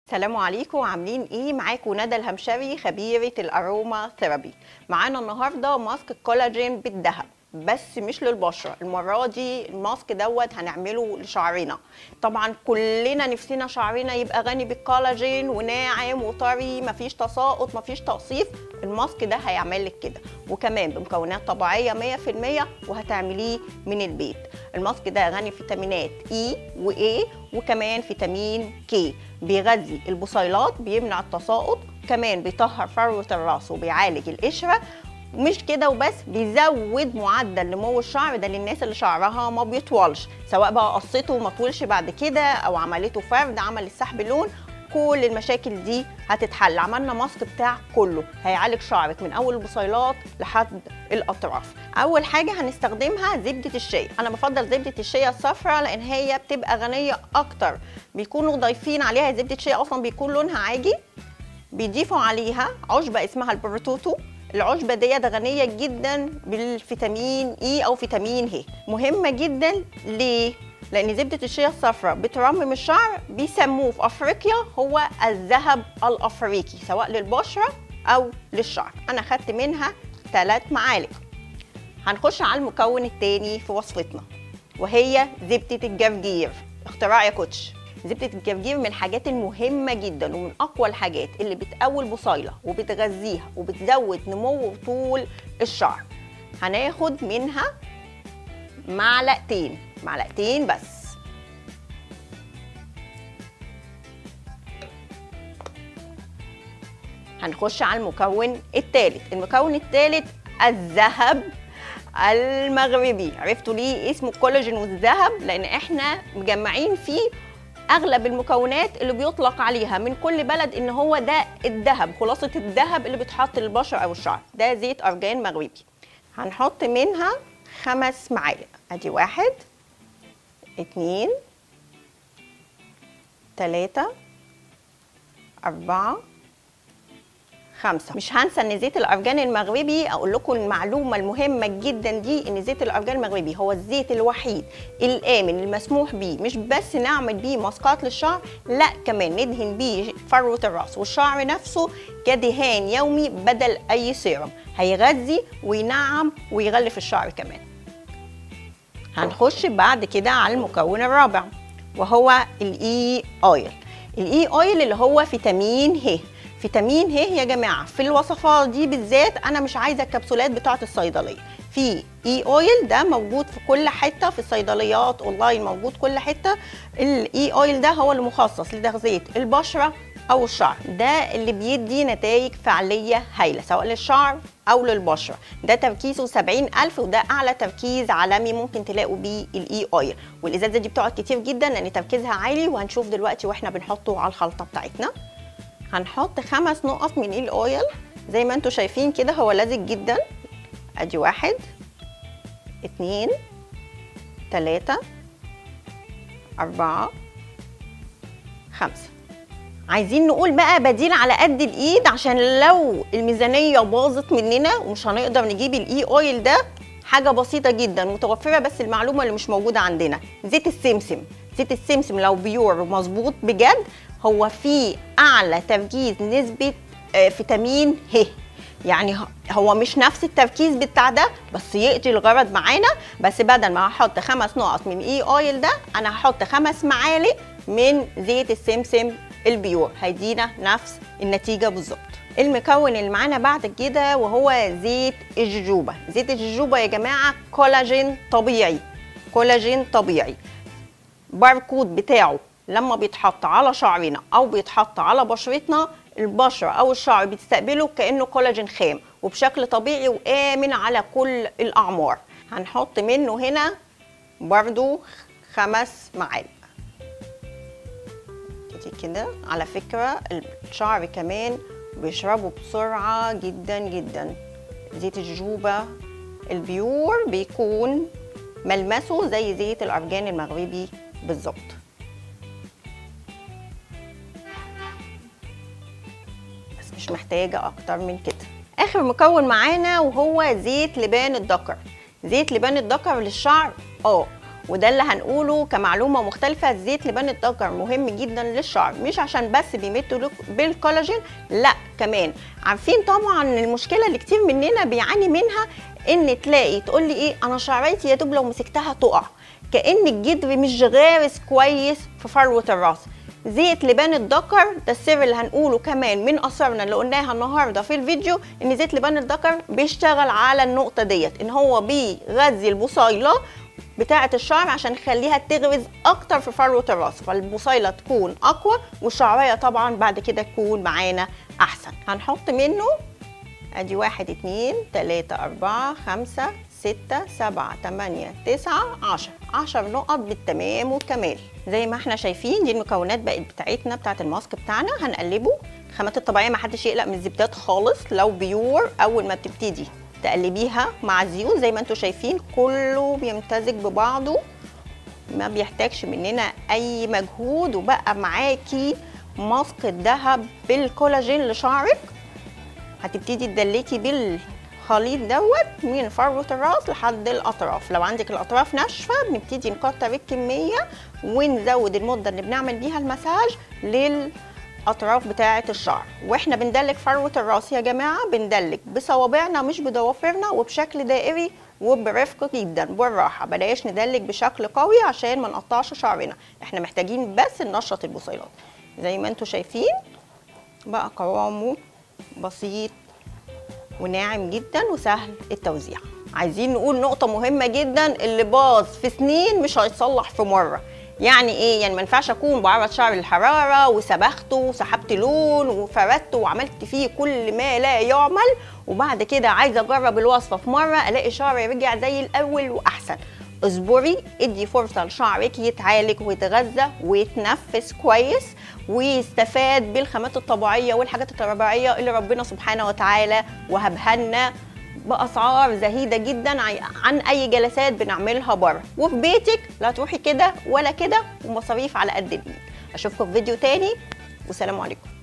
السلام عليكم عاملين ايه معاكم ندى الهمشري خبيره الاروما ثيرابي معانا النهارده ماسك الكولاجين بالذهب بس مش للبشره المره دي الماسك دوت هنعمله لشعرنا طبعا كلنا نفسنا شعرنا يبقى غني بالكولاجين وناعم وطري مفيش تساقط مفيش تقصيف الماسك ده هيعمل لك كده وكمان بمكونات طبيعيه 100% وهتعمليه من البيت الماسك ده غني فيتامينات اي واي وكمان فيتامين كي بيغذي البصيلات بيمنع التساقط كمان بيطهر فروه الراس وبيعالج القشره مش كده وبس بيزود معدل نمو الشعر ده للناس اللي شعرها ما بيطولش سواء بقى قصته وما طولش بعد كده او عملته فرد عمل السحب لون كل المشاكل دي هتتحل عملنا ماسك بتاع كله هيعالج شعرك من اول البصيلات لحد الاطراف اول حاجه هنستخدمها زبده الشيا انا بفضل زبده الشيا الصفراء لان هي بتبقى غنيه اكتر بيكونوا ضايفين عليها زبده الشيا اصلا بيكون لونها عاجي بيضيفوا عليها عشبه اسمها البروتوتو العشبه ديت غنيه جدا بالفيتامين اي او فيتامين ه مهمه جدا ليه لان زبده الشيا الصفراء بترمم الشعر بيسموه في افريقيا هو الذهب الافريقي سواء للبشره او للشعر انا خدت منها ثلاث معالق هنخش على المكون الثاني في وصفتنا وهي زبده الجرجير اختراع يا كوتش زبدة الجرجير من الحاجات المهمة جدا ومن أقوى الحاجات اللي بتقوي البصيلة وبتغذيها وبتزود نمو وطول الشعر هناخد منها معلقتين معلقتين بس هنخش على المكون الثالث المكون الثالث الذهب المغربي عرفتوا ليه اسمه الكولاجين والذهب لان احنا مجمعين فيه اغلب المكونات اللي بيطلق عليها من كل بلد ان هو ده الذهب خلاصه الذهب اللي بيتحط للبشره او الشعر ده زيت ارجان مغربي هنحط منها خمس معالق ادي واحد اتنين تلاتة أربعة خمسة مش هنسى ان زيت الارجان المغربي اقول لكم المعلومه المهمه جدا دي ان زيت الارجان المغربي هو الزيت الوحيد الامن المسموح بيه مش بس نعمل بيه ماسكات للشعر لا كمان ندهن بيه فروه الراس والشعر نفسه كدهان يومي بدل اي سيرم هيغذي وينعم ويغلف الشعر كمان هنخش بعد كده على المكون الرابع وهو الاي اويل الاي اويل اللي هو فيتامين ه فيتامين ه يا جماعه في الوصفات دي بالذات انا مش عايزه الكبسولات بتاعه الصيدليه في اي اويل ده موجود في كل حته في الصيدليات اونلاين موجود كل حته الاي اويل ده هو اللي مخصص لتغذيه البشره او الشعر ده اللي بيدي نتائج فعليه هايله سواء للشعر او للبشره ده تركيزه 70000 وده اعلى تركيز عالمي ممكن تلاقوا بيه الاي اويل والازازه دي بتقعد كتير جدا لان تركيزها عالي وهنشوف دلوقتي واحنا بنحطه على الخلطه بتاعتنا هنحط خمس نقط من الاويل زي ما انتم شايفين كده هو لزج جدا ادي واحد اتنين تلاتة أربعة خمسة عايزين نقول بقى بديل على قد الايد عشان لو الميزانية باظت مننا ومش هنقدر نجيب الاي اويل ده حاجة بسيطة جدا متوفرة بس المعلومة اللي مش موجودة عندنا زيت السمسم زيت السمسم لو بيور مظبوط بجد هو فيه اعلى تركيز نسبه فيتامين ه يعني هو مش نفس التركيز بتاع ده بس يقضي الغرض معانا بس بدل ما هحط خمس نقط من اي اويل ده انا هحط خمس معالق من زيت السمسم البيور هيدينا نفس النتيجه بالظبط المكون اللي معانا بعد كده وهو زيت الجوجوبا زيت الجوجوبا يا جماعه كولاجين طبيعي كولاجين طبيعي باركود بتاعه لما بيتحط على شعرنا او بيتحط على بشرتنا البشره او الشعر بتستقبله كانه كولاجين خام وبشكل طبيعي وامن على كل الاعمار هنحط منه هنا برضو خمس معالق كده على فكره الشعر كمان بيشربوا بسرعه جدا جدا زيت الجوبه البيور بيكون ملمسه زي زيت الارجان المغربي بالظبط مش محتاجة أكتر من كده آخر مكون معانا وهو زيت لبان الذكر زيت لبان الذكر للشعر اه وده اللي هنقوله كمعلومه مختلفه زيت لبان الدجر مهم جدا للشعر مش عشان بس بيمد بالكولاجين لا كمان عارفين طبعا المشكله اللي كتير مننا بيعاني منها ان تلاقي تقول لي ايه انا شعريتي يا دوب لو مسكتها تقع كان الجدر مش غارس كويس في فروه الراس زيت لبان الذكر ده السر اللي هنقوله كمان من اسرارنا اللي قلناها النهارده في الفيديو ان زيت لبان الذكر بيشتغل على النقطه ديت ان هو بيغذي البصيله بتاعه الشعر عشان يخليها تغرز اكتر في فروه الراس فالبصيله تكون اقوى والشعريه طبعا بعد كده تكون معانا احسن هنحط منه ادي واحد اتنين تلاتة اربعة خمسة ستة سبعة تمانية تسعة عشر عشر نقط بالتمام والكمال زي ما احنا شايفين دي المكونات بقت بتاعتنا بتاعت الماسك بتاعنا هنقلبه الخامات الطبيعية ما حدش يقلق من الزبدات خالص لو بيور اول ما بتبتدي تقلبيها مع الزيوت زي ما انتم شايفين كله بيمتزج ببعضه ما بيحتاجش مننا اي مجهود وبقى معاكي ماسك الذهب بالكولاجين لشعرك هتبتدي تدلكي بالخليط دوت من فروه الراس لحد الاطراف لو عندك الاطراف ناشفه بنبتدي نكتر الكميه ونزود المده اللي بنعمل بيها المساج للاطراف بتاعه الشعر واحنا بندلك فروه الراس يا جماعه بندلك بصوابعنا مش بضوافرنا وبشكل دائري وبرفق جدا بالراحه بلاش ندلك بشكل قوي عشان ما نقطعش شعرنا احنا محتاجين بس ننشط البصيلات زي ما انتم شايفين بقى قوامه بسيط وناعم جدا وسهل التوزيع عايزين نقول نقطة مهمة جدا اللي باظ في سنين مش هيتصلح في مرة يعني ايه يعني ما ينفعش اكون بعرض شعري للحراره وسبخته وسحبت لون وفردته وعملت فيه كل ما لا يعمل وبعد كده عايزه اجرب الوصفه في مره الاقي شعري رجع زي الاول واحسن اصبري ادي فرصه لشعرك يتعالج ويتغذى ويتنفس كويس ويستفاد بالخامات الطبيعيه والحاجات الطبيعيه اللي ربنا سبحانه وتعالى وهبها لنا باسعار زهيده جدا عن اي جلسات بنعملها بره وفي بيتك لا تروحي كده ولا كده ومصاريف على قد الايد اشوفكم في فيديو تاني والسلام عليكم